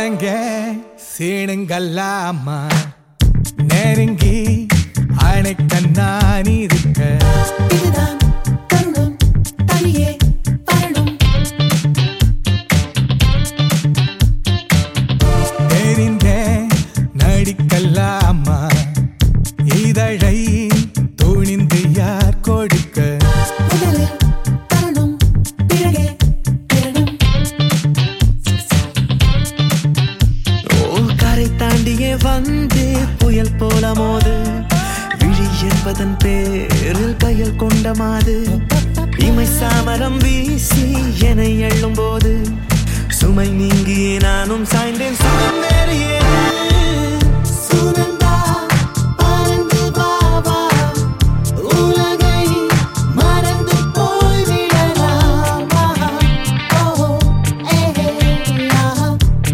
ஆனங்க சீனுங்கல்லாமா நெருங்கி அணைக்க நான் இருக்க இதுதான் தருணம் தனியே வரணும் தெரிந்த நடிக்கல்லாமா இதழை துணிந்து யார் கொடுக்க முதலில் தரணும் பிறகே பெறணும் ஓ கரை தாண்டியே வந்து புயல் போல மோது விழி என்பதன் பேரில் கையில் கொண்ட மாது இமை சாமரம் வீசி என எள்ளும் போது சுமை நீங்கி நானும் சாய்ந்தேன் சுகம் வேறு ஏது? சுனந்தா பறந்து வா வா உலகை மறந்து போய்விடலாமா ஓ ஏ ஆ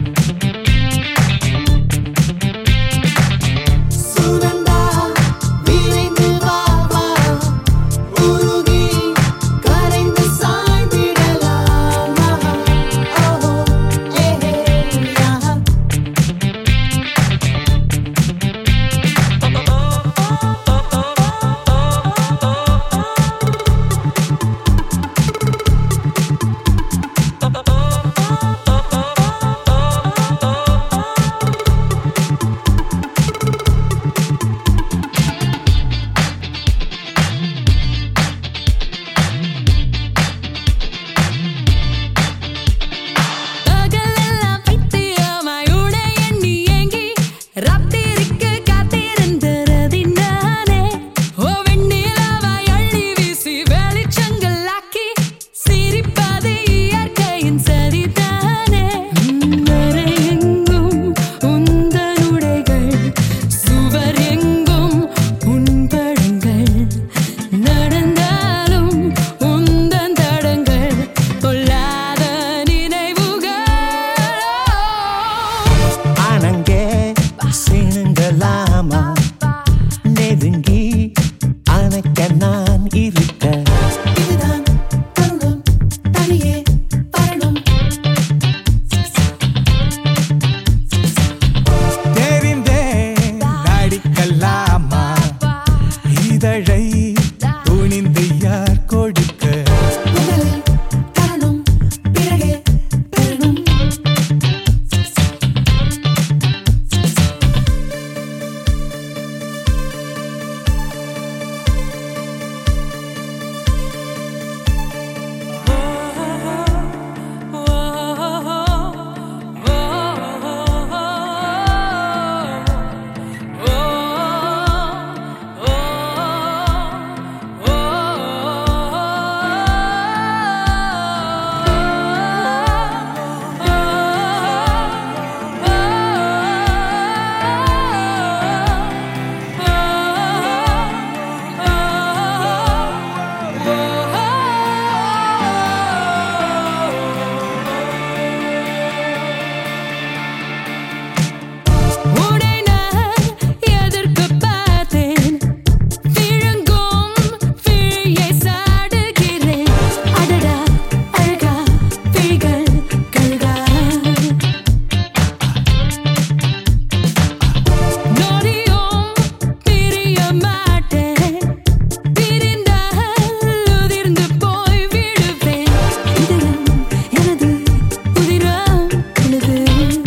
சுனந்தா விரைந்து வா வா உருகி கரைந்து சாய்ந்திடலாமா ஓ ஏ ஆ பகலெல்லாம் பைத்தியமாய் உடை எண்ணி ஏங்கி ராத்திரிக்கு காத்திருந்தது நானே. ஓ வெண்ணிலாவாய் அள்ளி வீசி வெளிச்சங்களாக்கி சிரிப்பது இயற்கையின் சரிதானே. அறை எங்கும் உந்தன் உடைகள், சுவர் எங்கும் உன் படங்கள். நடந்தாலும் உந்தன் தடங்கள் பொல்லாத நினைவுகள் அணங்கே சீனுங்களாமா நெருங்கி அணைக்க நான் இருக்க இதுதான் தருணம் தனியே வரணும் தெரிந்தே நடிக்கல்லாமா இதழை துணிந்து யார் கொடுக்க முதலில் தரணும் பிறகே பெறணும் உடை நான் எதற்குப் பார்த்தேன் விழுங்கும் விழியை சாடுகிறேன் அடடா அழகா விழிகள் கழுகா நொடியும் பிரிய மாட்டேன் பிரிந்தால் உதிர்ந்து போய் விடுவேன் இதயம் எனது உதிரம் உனது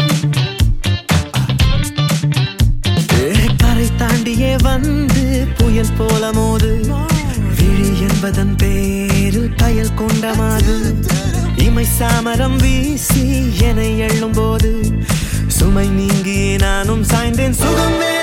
கரை தாண்டியே வந்து புயல் போல மோது விழி என்பதன் பேரில் பயல் கொண்ட மாது இமை சாமரம் வீசி என எள்ளும் போது சுமை நீங்கி நானும் சாய்ந்தேன் சுகம் வேறு